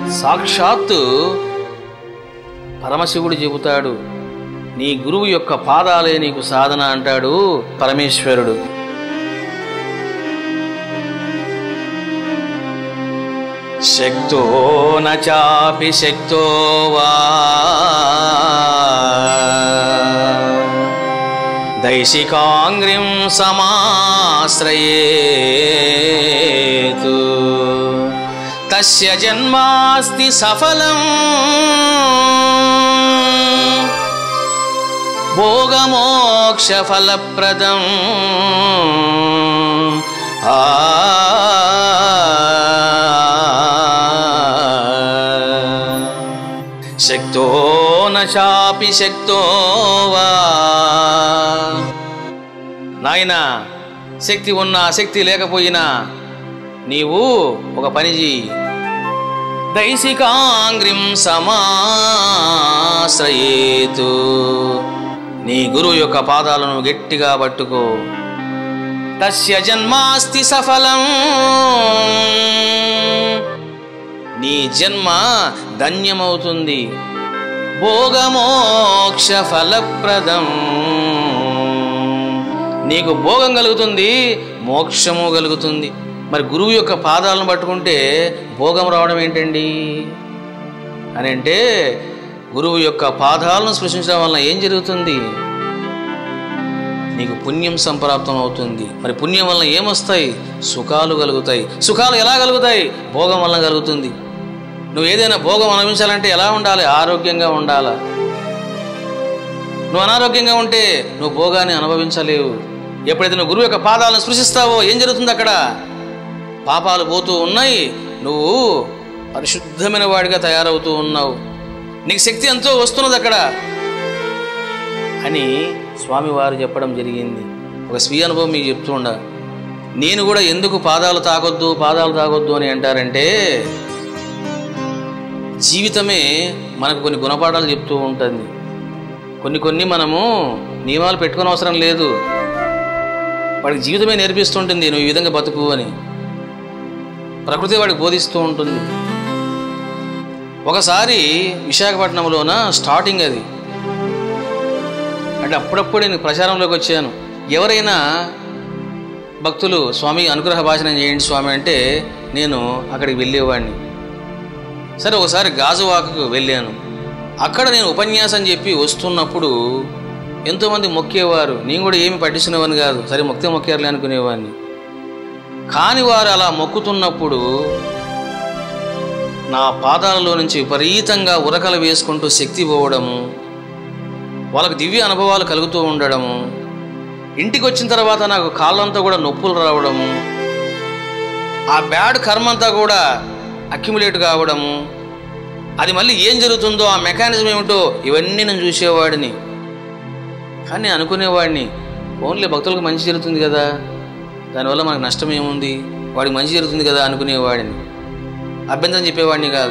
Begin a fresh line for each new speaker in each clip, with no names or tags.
సాక్షాత్తు పరమశివుడు చెబుతాడు నీ గురువు యొక్క పాదాలే నీకు సాధన అంటాడు పరమేశ్వరుడు శక్తో నాపి శక్తో వా దైశికాంగ్రిం సమాశ్రయేతు తస్య జన్మాస్తి సఫలం భోగమోక్షఫలప్రదం ఆ శక్తో నాపి శక్తో వా నాయనా శక్తి ఉన్నా శక్తి లేకపోయినా నీవు ఒక పని చెయ్యి దైసికాంగ్రిం సమాశ్రయేతు నీ గురువు యొక్క పాదాలను గట్టిగా పట్టుకో తస్య జన్మాస్తి సఫలం నీ జన్మ ధన్యమవుతుంది భోగమోక్ష ఫలప్రదం నీకు భోగం కలుగుతుంది మోక్షము కలుగుతుంది మరి గురువు యొక్క పాదాలను పట్టుకుంటే భోగం రావడం ఏంటండి అని అంటే గురువు యొక్క పాదాలను స్పృశించడం వలన ఏం జరుగుతుంది నీకు పుణ్యం సంప్రాప్తం అవుతుంది మరి పుణ్యం వలన ఏమొస్తాయి సుఖాలు కలుగుతాయి సుఖాలు ఎలా కలుగుతాయి భోగం వలన కలుగుతుంది నువ్వు ఏదైనా భోగం అనుభవించాలంటే ఎలా ఉండాలి ఆరోగ్యంగా ఉండాలా నువ్వు అనారోగ్యంగా ఉంటే నువ్వు భోగాన్ని అనుభవించలేవు ఎప్పుడైతే నువ్వు గురువు యొక్క పాదాలను స్పృశిస్తావో ఏం జరుగుతుంది అక్కడ పాపాలు పోతూ ఉన్నాయి నువ్వు పరిశుద్ధమైన వాడిగా తయారవుతూ ఉన్నావు నీకు శక్తి ఎంతో వస్తున్నది అక్కడ అని స్వామివారు చెప్పడం జరిగింది ఒక స్వీయ అనుభవం మీకు చెప్తూ ఉండ నేను కూడా ఎందుకు పాదాలు తాకొద్దు పాదాలు తాకొద్దు అని అంటారంటే జీవితమే మనకు కొన్ని గుణపాఠాలు చెప్తూ ఉంటుంది కొన్ని కొన్ని మనము నియమాలు పెట్టుకునే అవసరం లేదు వాడికి జీవితమే నేర్పిస్తుంటుంది నువ్వు ఈ విధంగా బతుకు అని ప్రకృతి వాడికి బోధిస్తూ ఉంటుంది ఒకసారి విశాఖపట్నంలోన స్టార్టింగ్ అది అంటే అప్పుడప్పుడు నేను ప్రచారంలోకి వచ్చాను ఎవరైనా భక్తులు స్వామి అనుగ్రహ భాషణం చేయండి స్వామి అంటే నేను అక్కడికి వెళ్ళేవాడిని సరే ఒకసారి గాజువాకకు వెళ్ళాను అక్కడ నేను ఉపన్యాసం చెప్పి వస్తున్నప్పుడు ఎంతోమంది మొక్కేవారు నేను కూడా ఏమి పట్టించుకునేవాడిని కాదు సరే మొక్తే మొక్కారులే అనుకునేవాడిని కాని వారు అలా మొక్కుతున్నప్పుడు నా పాదాలలో నుంచి విపరీతంగా ఉరకలు వేసుకుంటూ శక్తి పోవడము వాళ్ళకి దివ్య అనుభవాలు కలుగుతూ ఉండడము ఇంటికి వచ్చిన తర్వాత నాకు కాళ్ళంతా కూడా నొప్పులు రావడము ఆ బ్యాడ్ కర్మ అంతా కూడా అక్యుములేట్ కావడము అది మళ్ళీ ఏం జరుగుతుందో ఆ మెకానిజం ఏమిటో ఇవన్నీ నేను చూసేవాడిని కానీ నేను అనుకునేవాడిని ఓన్లీ భక్తులకు మంచి జరుగుతుంది కదా దానివల్ల మనకు నష్టం ఏముంది వాడికి మంచి జరుగుతుంది కదా అనుకునేవాడిని అభ్యంతరం చెప్పేవాడిని కాదు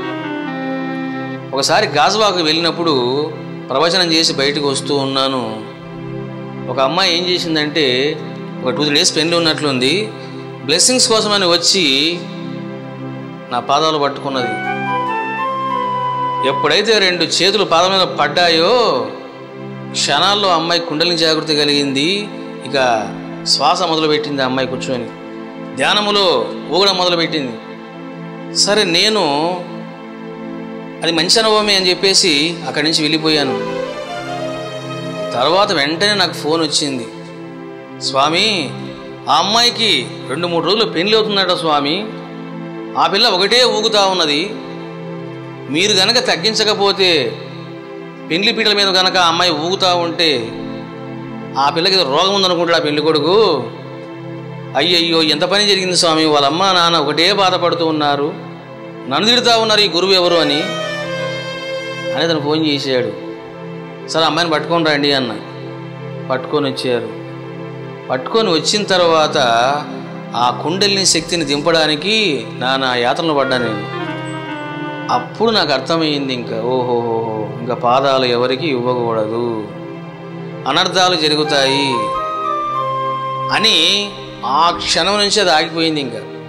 ఒకసారి గాజువాకు వెళ్ళినప్పుడు ప్రవచనం చేసి బయటకు వస్తూ ఉన్నాను ఒక అమ్మాయి ఏం చేసిందంటే ఒక టూ త్రీ డేస్ పెళ్ళి ఉన్నట్లుంది బ్లెస్సింగ్స్ కోసమని వచ్చి నా పాదాలు పట్టుకున్నది ఎప్పుడైతే రెండు చేతులు పాదం మీద పడ్డాయో క్షణాల్లో అమ్మాయి కుండలిని జాగృతి కలిగింది ఇక శ్వాస మొదలుపెట్టింది ఆ అమ్మాయి కూర్చొని ధ్యానములో ఊగడం మొదలుపెట్టింది సరే నేను అది మంచి అనుభవమే అని చెప్పేసి అక్కడి నుంచి వెళ్ళిపోయాను తర్వాత వెంటనే నాకు ఫోన్ వచ్చింది స్వామి ఆ అమ్మాయికి రెండు మూడు రోజులు పెళ్లి అవుతుందట స్వామి ఆ పిల్ల ఒకటే ఊగుతా ఉన్నది మీరు గనక తగ్గించకపోతే పెళ్లి పీటల మీద గనక ఆ అమ్మాయి ఊగుతా ఉంటే ఆ పిల్లకి ఏదో రోగం ఉందనుకుంటాడు ఆ పెళ్లి కొడుకు అయ్యయ్యో ఎంత పని జరిగింది స్వామి వాళ్ళ అమ్మ నాన్న ఒకటే బాధపడుతూ ఉన్నారు నన్ను తిడుతా ఉన్నారు ఈ గురువు ఎవరు అని అని అతను ఫోన్ చేశాడు సరే అమ్మాయిని పట్టుకొని రండి అన్న పట్టుకొని వచ్చారు పట్టుకొని వచ్చిన తర్వాత ఆ కుండలిని శక్తిని దింపడానికి నానా యాత్రలు పడ్డా నేను అప్పుడు నాకు అర్థమైంది ఇంకా ఓహోహో ఇంకా పాదాలు ఎవరికి ఇవ్వకూడదు అనర్థాలు జరుగుతాయి అని ఆ క్షణం నుంచి అది ఆగిపోయింది ఇంకా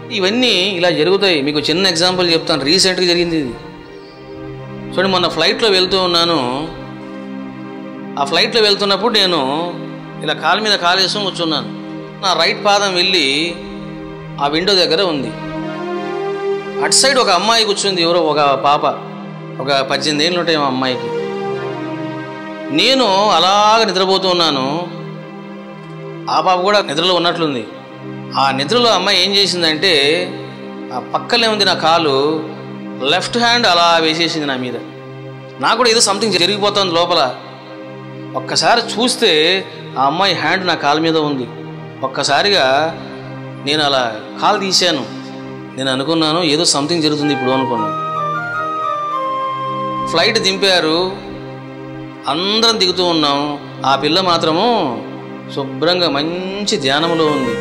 ఇవన్నీ ఇలా జరుగుతాయి మీకు చిన్న ఎగ్జాంపుల్ చెప్తాను రీసెంట్గా జరిగింది ఇది చూడండి మొన్న ఫ్లైట్లో వెళ్తూ ఉన్నాను ఆ ఫ్లైట్లో వెళ్తున్నప్పుడు నేను ఇలా కాలు మీద కాలు వేసుకొని కూర్చున్నాను నా రైట్ పాదం వెళ్ళి ఆ విండో దగ్గర ఉంది అటు సైడ్ ఒక అమ్మాయి కూర్చుంది ఎవరో ఒక పాప ఒక పద్దెనిమిది ఏళ్ళు ఉంటాయి ఆ అమ్మాయికి నేను అలాగ నిద్రపోతూ ఉన్నాను ఆ పాప కూడా నిద్రలో ఉన్నట్లుంది ఆ నిద్రలో అమ్మాయి ఏం చేసిందంటే ఆ పక్కనే ఉంది నా కాలు లెఫ్ట్ హ్యాండ్ అలా వేసేసింది నా మీద నాకు కూడా ఏదో సంథింగ్ జరిగిపోతుంది లోపల ఒక్కసారి చూస్తే ఆ అమ్మాయి హ్యాండ్ నా కాలు మీద ఉంది ఒక్కసారిగా నేను అలా కాలు తీశాను నేను అనుకున్నాను ఏదో సంథింగ్ జరుగుతుంది ఇప్పుడు అనుకున్నాను ఫ్లైట్ దింపారు అందరం దిగుతూ ఉన్నాం ఆ పిల్ల మాత్రము శుభ్రంగా మంచి ధ్యానంలో ఉంది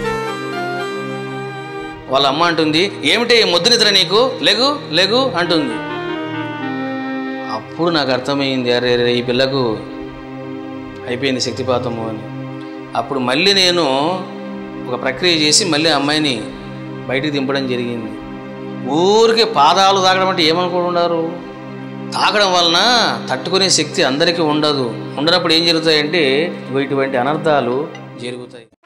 వాళ్ళ అమ్మ అంటుంది ఏమిటి ముద్దు నిద్ర నీకు లెగు లెగు అంటుంది అప్పుడు నాకు అర్థమైంది అరే రే ఈ పిల్లకు అయిపోయింది శక్తిపాతము అని అప్పుడు మళ్ళీ నేను ఒక ప్రక్రియ చేసి మళ్ళీ ఆ అమ్మాయిని బయటికి దింపడం జరిగింది ఊరికే పాదాలు తాగడం అంటే ఏమనుకుంటున్నారు తాగడం వలన తట్టుకునే శక్తి అందరికీ ఉండదు ఉండనప్పుడు ఏం జరుగుతాయంటే ఇటువంటి అనర్థాలు జరుగుతాయి